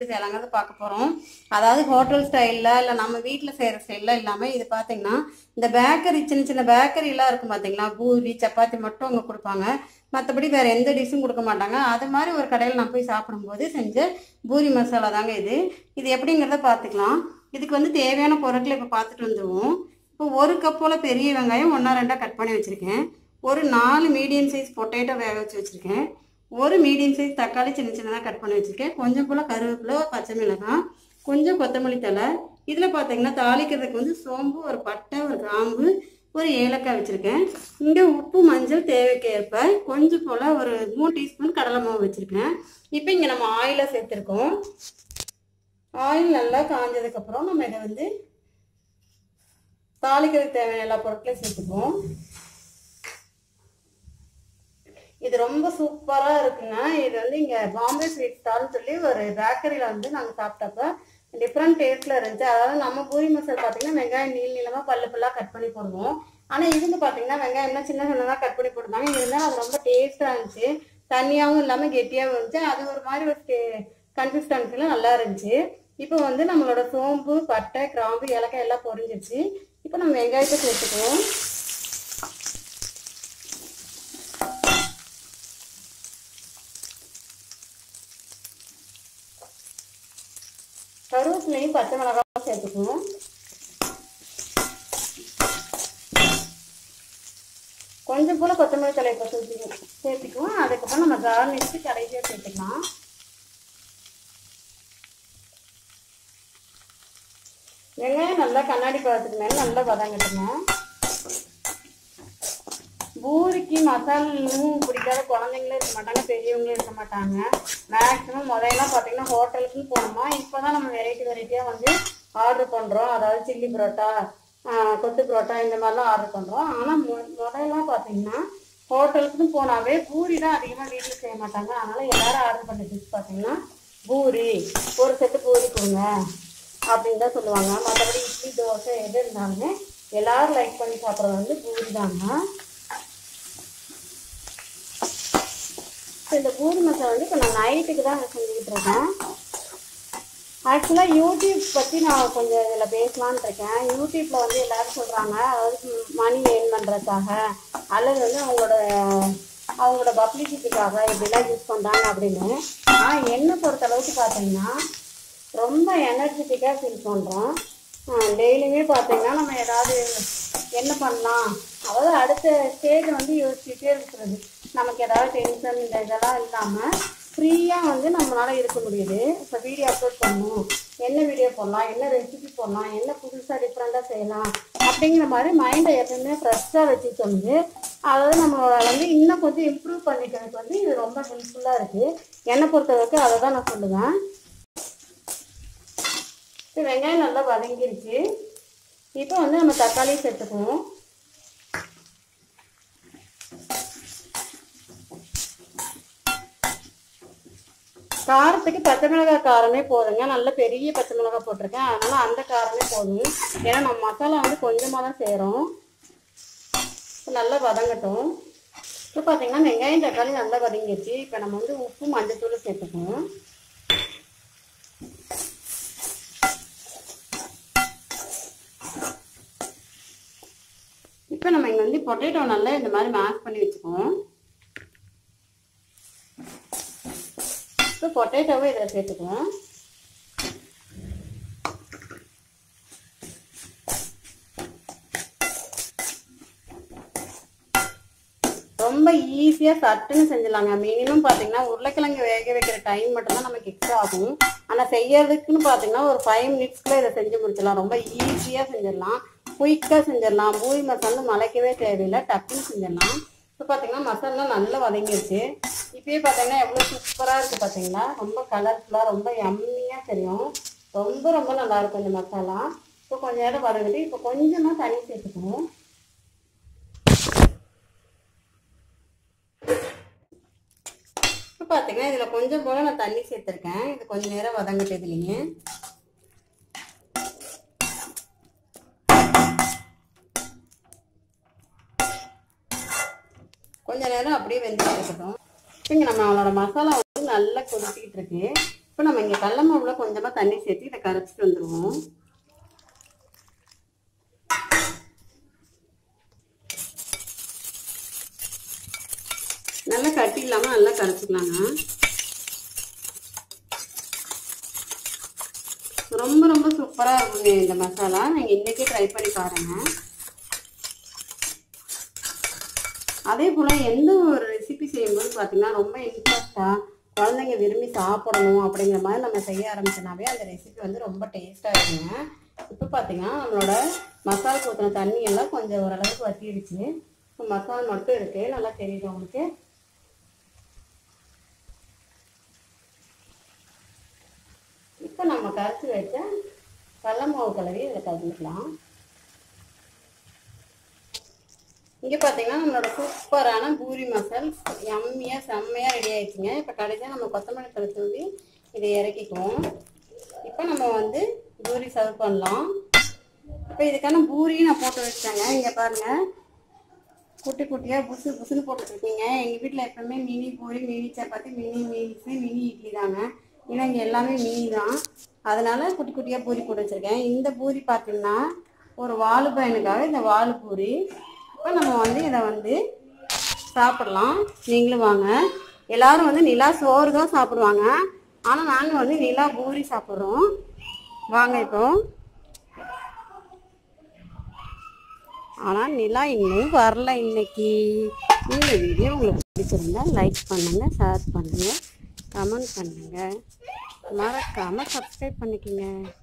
செய்யலாங்கிறது பார்க்க போகிறோம் அதாவது ஹோட்டல் ஸ்டைலில் இல்லை நம்ம வீட்டில் செய்கிற ஸ்டைலில் இல்லாமல் இது பார்த்தீங்கன்னா இந்த பேக்கரி சின்ன சின்ன பேக்கரிலாம் இருக்கும் பார்த்தீங்களா பூரி சப்பாத்தி மட்டும் அவங்க கொடுப்பாங்க மற்றபடி வேறு எந்த டிஷ்ஷும் கொடுக்க மாட்டாங்க அது மாதிரி ஒரு கடையில் நான் போய் சாப்பிடும்போது செஞ்ச பூரி மசாலா தாங்க இது இது எப்படிங்கிறத பார்த்துக்கலாம் இதுக்கு வந்து தேவையான பொருட்களை இப்போ பார்த்துட்டு வந்துடுவோம் இப்போ ஒரு கப் போல் பெரிய வெங்காயம் ஒன்றா ரெண்டாக கட் பண்ணி வச்சுருக்கேன் ஒரு நாலு மீடியம் சைஸ் பொட்டேட்டோ வேக வச்சு வச்சுருக்கேன் ஒரு மீடியம் சைஸ் தக்காளி சின்ன சின்னதாக கட் பண்ணி வச்சுருக்கேன் கொஞ்சம் போல் கருவேப்பிலை பச்சை மிளகாய் கொஞ்சம் கொத்தமல்லி தழை இதில் பார்த்தீங்கன்னா தாளிக்கிறதுக்கு வந்து சோம்பு ஒரு பட்டை ஒரு கிராம்பு ஒரு ஏலக்காய் வச்சுருக்கேன் இங்கே உப்பு மஞ்சள் தேவைக்கு ஏற்ப கொஞ்சம் போல் ஒரு மூணு டீஸ்பூன் கடலை மாவு வச்சுருக்கேன் இப்போ இங்கே நம்ம ஆயிலை சேர்த்துருக்கோம் ஆயில் நல்லா காஞ்சதுக்கப்புறம் நம்ம இதை வந்து தாளிக்கிறதுக்கு தேவையான எல்லா பொருட்களையும் சேர்த்துப்போம் இது ரொம்ப சூப்பராக இருக்குங்க இது வந்து இங்கே பாம்பே ஸ்வீட் ஸ்டால்னு சொல்லி ஒரு பேக்கரியில் வந்து நாங்கள் சாப்பிட்டப்ப டிஃப்ரெண்ட் டேஸ்ட்டில் இருந்துச்சு அதாவது நம்ம பூரி மசாலா பார்த்தீங்கன்னா வெங்காயம் நீள் நீளமாக பல்லு பல்லாக கட் பண்ணி போடுவோம் ஆனால் இவங்க பார்த்தீங்கன்னா வெங்காயம்லாம் சின்ன சின்னதாக கட் பண்ணி போட்டுருந்தாங்க இருந்தாலும் அது ரொம்ப டேஸ்ட்டாக இருந்துச்சு தண்ணியாகவும் இல்லாமல் கெட்டியாகவும் இருந்துச்சு அது ஒரு மாதிரி ஒரு கன்சிஸ்டன்சியில் நல்லா இருந்துச்சு இப்போ வந்து நம்மளோட சோம்பு பட்டை கிராம்பு ஏலக்காய் எல்லாம் பொரிஞ்சிருச்சு இப்போ நம்ம வெங்காயத்தை சேர்த்துக்குவோம் கருவேப்பிலையும் பச்சை மிளகாயும் சேர்த்துக்குவோம் கொஞ்சம் போல கொத்தமல்லி தலை இப்போ சேர்த்துக்குவோம் சேர்த்துக்குவோம் அதுக்கப்புறம் நம்ம கார்னிஷ்க்கு கடைசியாக சேர்த்துக்கலாம் வெங்காயம் நல்லா கண்ணாடி பழத்துக்கு மேலே நல்லா வதங்கட்டுங்க பூரிக்கு மசாலும் பிடிக்காத குழந்தைங்களும் இருக்க மாட்டாங்க பெரியவங்களும் இருக்க மாட்டாங்க மேக்ஸிமம் முதல்லாம் பார்த்தீங்கன்னா ஹோட்டலுக்கும் போனோமா இப்போ தான் நம்ம வெரைட்டி வெரைட்டியாக வந்து ஆர்டர் பண்ணுறோம் அதாவது சில்லி பரோட்டா ஆஹ், கொத்து பரோட்டா இந்த மாதிரிலாம் ஆர்டர் பண்ணுறோம் ஆனால் மு முதல்லாம் பார்த்தீங்கன்னா ஹோட்டலுக்குன்னு போனாவே பூரி தான் அதிகமாக வீட்டில் செய்ய மாட்டாங்க அதனால் எல்லாரும் ஆர்டர் பண்ண டிஷ் பார்த்தீங்கன்னா பூரி ஒரு செட்டு பூரி கொடுங்க அப்படின்னு தான் சொல்லுவாங்க மற்றபடி இட்லி தோசை எது இருந்தாலுமே எல்லாரும் லைக் பண்ணி சாப்பிட்றது வந்து பூரி தாங்க இப்போ இந்த பூரி மசாலா வந்து இப்போ நான் நைட்டுக்கு தான் செஞ்சுக்கிட்டு இருக்கேன் ஆக்சுவலாக யூடியூப் பற்றி நான் கொஞ்சம் இதில் பேசலான்னு இருக்கேன் யூடியூப்பில் வந்து எல்லாரும் சொல்கிறாங்க அதாவது மணி ஏர்ன் பண்ணுறதுக்காக அல்லது வந்து அவங்களோட அவங்களோட பப்ளிசிட்டிக்காக இப்படிலாம் யூஸ் பண்ணுறாங்க அப்படின்னு ஆனால் என்னை பொறுத்த அளவுக்கு பார்த்தீங்கன்னா ரொம்ப எனர்ஜெட்டிக்காக ஃபீல் பண்ணுறோம் டெய்லியுமே பார்த்தீங்கன்னா நம்ம ஏதாவது என்ன பண்ணலாம் அதாவது அடுத்த ஸ்டேஜ் வந்து யோசிச்சுட்டே இருக்கிறது நமக்கு ஏதாவது டென்ஷன் இந்த இதெல்லாம் இல்லாமல் ஃப்ரீயாக வந்து நம்மளால இருக்க முடியுது இப்போ வீடியோ அப்லோட் பண்ணணும் என்ன வீடியோ போடலாம் என்ன ரெசிபி போடலாம் என்ன புதுசாக டிஃப்ரெண்ட்டாக செய்யலாம் அப்படிங்கிற மாதிரி மைண்டை எப்பவுமே ஃப்ரெஷ்ஷாக வச்சு சொல்லுது அதாவது நம்ம வந்து இன்னும் கொஞ்சம் இம்ப்ரூவ் பண்ணிக்கிறதுக்கு வந்து இது ரொம்ப ஹெல்ப்ஃபுல்லாக இருக்குது என்னை பொறுத்தளவுக்கு அதை தான் நான் சொல்லுவேன் இப்போ வெங்காயம் நல்லா வதங்கிருச்சு இப்போ வந்து நம்ம தக்காளி சேர்த்துக்குவோம் காரத்துக்கு பச்சை மிளகாய் காரமே போதுங்க நல்ல பெரிய பச்சை மிளகாய் போட்டிருக்கேன் அதனால அந்த காரமே போதும் ஏன்னா நம்ம மசாலா வந்து கொஞ்சமாக தான் செய்கிறோம் நல்லா வதங்கட்டும் இப்போ பார்த்தீங்கன்னா வெங்காயம் தக்காளி நல்லா வதங்கிடுச்சு இப்போ நம்ம வந்து உப்பு மஞ்சத்தூள் சேர்த்துக்குவோம் இப்போ நம்ம இங்கே வந்து பொட்டேட்டோ நல்லா இந்த மாதிரி மேஷ் பண்ணி வச்சுக்குவோம் இப்போ பொட்டேட்டோவை இதில் சேர்த்துக்குவோம் ரொம்ப ஈஸியாக சட்டுன்னு செஞ்சிடலாங்க மினிமம் பார்த்தீங்கன்னா உருளைக்கிழங்கு வேக வைக்கிற டைம் மட்டும்தான் நமக்கு எக்ஸ்ட்ரா ஆகும் ஆனால் செய்யறதுக்குன்னு பார்த்தீங்கன்னா ஒரு ஃபைவ் மினிட்ஸ்க்குள்ளே இதை செஞ்சு முடிச்சிடலாம் ரொம்ப ஈஸியாக செஞ்சிடலாம் குயிக்காக செஞ்சிடலாம் பூரி மசாலா மலைக்கவே தேவையில்லை டக்குன்னு செஞ்சிடலாம் இப்போ பார்த்தீங்கன்னா மசாலா நல்லா வதங்கிருச்சு இப்பயே பார்த்தீங்கன்னா எவ்வளோ சூப்பராக இருக்குது பார்த்தீங்களா ரொம்ப கலர்ஃபுல்லாக ரொம்ப யம்மியாக தெரியும் ரொம்ப ரொம்ப நல்லா இருக்கும் இந்த மசாலா இப்போ கொஞ்ச நேரம் வதங்கிட்டு இப்போ கொஞ்சமாக தண்ணி சேர்த்துக்குவோம் இப்போ பார்த்தீங்கன்னா இதில் கொஞ்சம் போல நான் தண்ணி சேர்த்துருக்கேன் இது கொஞ்சம் நேரம் வதங்கிட்டு இதுலேயே கொஞ்ச நேரம் அப்படியே வெந்துட்டு இருக்கட்டும் இங்கே நம்ம அவளோட மசாலா வந்து நல்லா கொதிச்சிக்கிட்டு இருக்கு இப்போ இப்போ நம்ம இங்கே கடல மாவுல கொஞ்சமாக தண்ணி சேர்த்து இதை கரைச்சிட்டு வந்துடுவோம் நல்லா கட்டி இல்லாமல் நல்லா கரைச்சிக்கலாங்க ரொம்ப ரொம்ப சூப்பராக இருக்குங்க இந்த மசாலா நீங்கள் இன்றைக்கே ட்ரை பண்ணி பாருங்கள் அதே போல் எந்த ஒரு ரெசிபி செய்யும்போது பார்த்தீங்கன்னா ரொம்ப இன்ட்ரெஸ்டாக குழந்தைங்க விரும்பி சாப்பிடணும் அப்படிங்கிற மாதிரி நம்ம செய்ய ஆரம்பிச்சோனாவே அந்த ரெசிபி வந்து ரொம்ப டேஸ்ட்டாக இருக்குங்க இப்போ பார்த்தீங்கன்னா நம்மளோட மசாலா ஊற்றின தண்ணி எல்லாம் கொஞ்சம் ஓரளவுக்கு வத்திடுச்சு இப்போ மசாலா மட்டும் இருக்குது நல்லா தெரியுது உங்களுக்கு இப்போ நம்ம கரைச்சி வச்ச கடல மாவு கலவி இதில் கலந்துக்கலாம் இங்கே பார்த்தீங்கன்னா நம்மளோட சூப்பரான பூரி மசால் எம்மியாக செம்மையாக ரெடி ஆயிடுச்சுங்க இப்போ கடைசியாக நம்ம கொத்தமல்லி தலை தூவி இதை இறக்கிக்குவோம் இப்போ நம்ம வந்து பூரி சர்வ் பண்ணலாம் இப்போ இதுக்கான பூரியும் நான் போட்டு வச்சேங்க இங்கே பாருங்கள் குட்டி குட்டியாக புசு புசுன்னு போட்டுட்ருக்கீங்க எங்கள் வீட்டில் எப்பவுமே mini puri mini chapati mini meals mini idli தாங்க ஏன்னா இங்கே எல்லாமே மினி தான் அதனால குட்டி குட்டியாக பூரி போட்டு வச்சுருக்கேன் இந்த பூரி பார்த்தீங்கன்னா ஒரு வாழு பையனுக்காக இந்த வாழு பூரி இப்போ நம்ம வந்து இதை வந்து சாப்பிடலாம் நீங்களும் வாங்க எல்லாரும் வந்து நிலா சோறு தான் சாப்பிடுவாங்க ஆனால் நாங்கள் வந்து நிலா பூரி சாப்பிட்றோம் வாங்க இப்போ ஆனால் நிலா இன்னும் வரல இன்னைக்கு இந்த வீடியோ உங்களுக்கு பிடிச்சிருந்தா லைக் பண்ணுங்கள் ஷேர் பண்ணுங்கள் கமெண்ட் பண்ணுங்கள் மறக்காமல் சப்ஸ்கிரைப் பண்ணிக்கோங்க